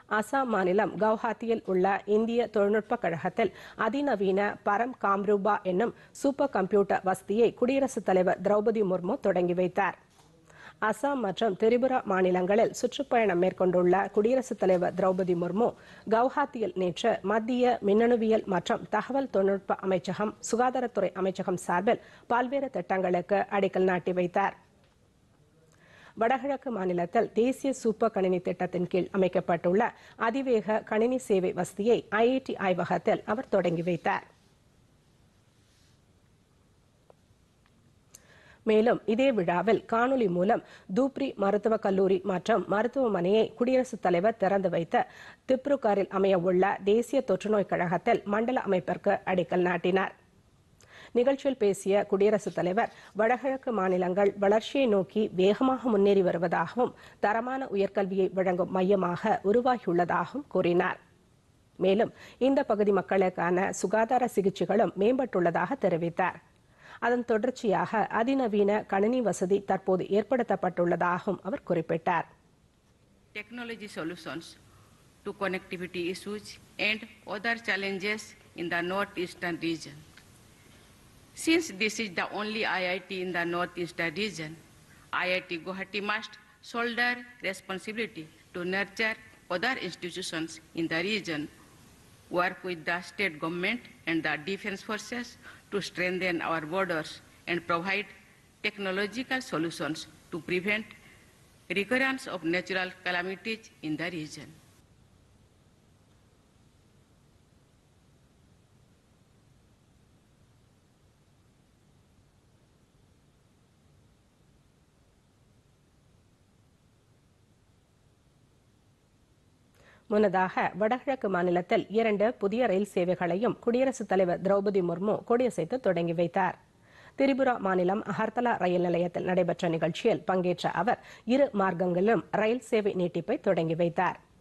அசாம் மாநிலம் கவுஹாத்தியில் உள்ள இந்திய தொழில்நுட்ப கழகத்தில் அதிநவீன பரம் காம்ரூபா என்னும் சூப்பர் கம்ப்யூட்டர் வசதியை குடியரசுத் தலைவர் திரௌபதி முர்மு தொடங்கி வைத்தார் அசாம் மற்றும் திரிபுரா மாநிலங்களில் சுற்றுப்பயணம் மேற்கொண்டுள்ள குடியரசுத் தலைவர் திரௌபதி முர்மு கவுஹாத்தியில் நேற்று மத்திய மின்னணுவியல் மற்றும் தகவல் தொழில்நுட்ப அமைச்சகம் சுகாதாரத்துறை அமைச்சகம் சார்பில் பல்வேறு திட்டங்களுக்கு அடிக்கல் நாட்டி வைத்தார் வடகிழக்கு மாநிலத்தில் தேசிய சூப்பர் கணினி திட்டத்தின் கீழ் அமைக்கப்பட்டுள்ள அதிவேக கணினி சேவை வசதியை ஐஐடி ஆய்வகத்தில் அவர் தொடங்கி வைத்தார் மேலும் இதே விழாவில் காணொலி மூலம் தூப்ரி மருத்துவக் கல்லூரி மற்றும் மருத்துவமனையை குடியரசுத் தலைவர் திறந்து வைத்து திப்ருகரில் அமையவுள்ள தேசிய தொற்றுநோய் கழகத்தில் மண்டல அமைப்பிற்கு அடிக்கல் நாட்டினார் நிகழ்ச்சியில் பேசிய குடியரசுத் தலைவர் வடகிழக்கு மாநிலங்கள் வளர்ச்சியை நோக்கி வேகமாக முன்னேறி வருவதாகவும் தரமான உயர்கல்வியை வழங்கும் மையமாக உருவாகியுள்ளதாகவும் கூறினார் மேலும் இந்த பகுதி மக்களுக்கான சுகாதார சிகிச்சைகளும் மேம்பட்டுள்ளதாக தெரிவித்தார் அதன் தொடர்ச்சியாக அதிநவீன கணினி வசதி தற்போது ஏற்படுத்தப்பட்டுள்ளதாகவும் அவர் குறிப்பிட்டார் technology solutions to connectivity issues and other challenges in the northeastern region. Since this is the only IIT in the northeastern region, IIT Guwahati must shoulder responsibility to nurture other institutions in the region, work with the state government and the defense forces to strengthen our borders and provide technological solutions to prevent recurrence of natural calamities in the region. முன்னதாக வடகிழக்கு மாநிலத்தில் இரண்டு புதிய ரயில் சேவைகளையும் குடியரசுத் தலைவர் திரௌபதி முர்மு கொடியசைத்து தொடங்கி வைத்தார் திரிபுரா மாநிலம் அகர்தலா ரயில் நிலையத்தில் நடைபெற்ற நிகழ்ச்சியில் பங்கேற்ற அவர் இரு மார்க்கங்களிலும் ரயில் சேவை நீட்டிப்பை தொடங்கி வைத்தார்